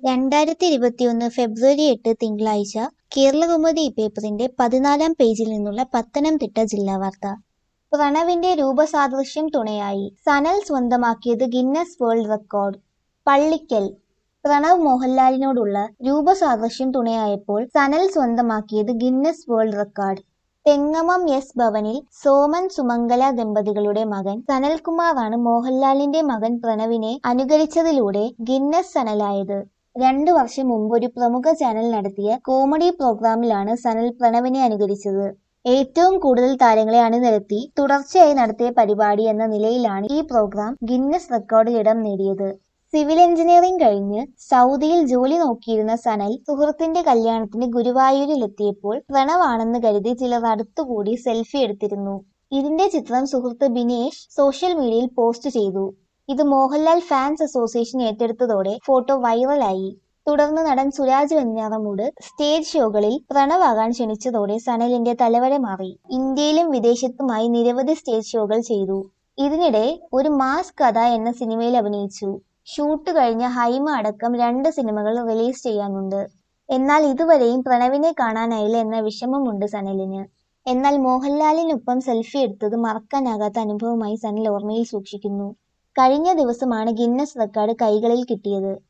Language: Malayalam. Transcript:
രണ്ടായിരത്തി ഇരുപത്തിയൊന്ന് ഫെബ്രുവരി എട്ട് തിങ്കളാഴ്ച കേരളകൗമുദി പേപ്പറിന്റെ പതിനാലാം പേജിൽ നിന്നുള്ള പത്തനംതിട്ട ജില്ലാ വാർത്ത പ്രണവിന്റെ രൂപസാദൃശ്യം തുണയായി സനൽ സ്വന്തമാക്കിയത് Guinness world record Pallickal Pranav മോഹൻലാലിനോടുള്ള രൂപസാദൃശ്യം തുണയായപ്പോൾ സനൽ സ്വന്തമാക്കിയത് Guinness world record Thengamam S ഭവനിൽ സോമൻ സുമംഗല ദമ്പതികളുടെ മകൻ സനൽകുമാറാണ് മോഹൻലാലിന്റെ മകൻ പ്രണവിനെ അനുകരിച്ചതിലൂടെ ഗിന്നസ് സനലായത് രണ്ടു വർഷം മുമ്പ് ഒരു പ്രമുഖ ചാനൽ നടത്തിയ കോമഡി പ്രോഗ്രാമിലാണ് സനൽ പ്രണവിനെ അനുകരിച്ചത് ഏറ്റവും കൂടുതൽ താരങ്ങളെ അണിനിരത്തി തുടർച്ചയായി നടത്തിയ പരിപാടി എന്ന നിലയിലാണ് ഈ പ്രോഗ്രാം ഗിന്നസ് റെക്കോർഡിൽ ഇടം നേടിയത് സിവിൽ എഞ്ചിനീയറിംഗ് കഴിഞ്ഞ് സൗദിയിൽ ജോലി നോക്കിയിരുന്ന സനൽ സുഹൃത്തിന്റെ കല്യാണത്തിന് ഗുരുവായൂരിലെത്തിയപ്പോൾ പ്രണവാണെന്ന് കരുതി ചിലർ അടുത്തുകൂടി സെൽഫി എടുത്തിരുന്നു ഇതിന്റെ ചിത്രം സുഹൃത്ത് ബിനേഷ് സോഷ്യൽ മീഡിയയിൽ പോസ്റ്റ് ചെയ്തു ഇത് മോഹൻലാൽ ഫാൻസ് അസോസിയേഷൻ ഏറ്റെടുത്തതോടെ ഫോട്ടോ വൈറലായി തുടർന്ന് നടൻ സുരാജ് വെഞ്ഞാറമൂട് സ്റ്റേജ് ഷോകളിൽ പ്രണവാകാൻ ക്ഷണിച്ചതോടെ സനലിന്റെ തലവര മാറി ഇന്ത്യയിലും വിദേശത്തുമായി നിരവധി സ്റ്റേജ് ഷോകൾ ചെയ്തു ഇതിനിടെ ഒരു മാസ് കഥ എന്ന സിനിമയിൽ അഭിനയിച്ചു ഷൂട്ട് കഴിഞ്ഞ ഹൈമ അടക്കം രണ്ട് സിനിമകൾ റിലീസ് ചെയ്യാനുണ്ട് എന്നാൽ ഇതുവരെയും പ്രണവിനെ കാണാനായില്ല എന്ന വിഷമമുണ്ട് സനലിന് എന്നാൽ മോഹൻലാലിനൊപ്പം സെൽഫി എടുത്തത് മറക്കാനാകാത്ത അനുഭവമായി സനൽ ഓർമ്മയിൽ സൂക്ഷിക്കുന്നു കഴിഞ്ഞ ദിവസമാണ് ഗിന്നസ് റെക്കോർഡ് കൈകളിൽ കിട്ടിയത്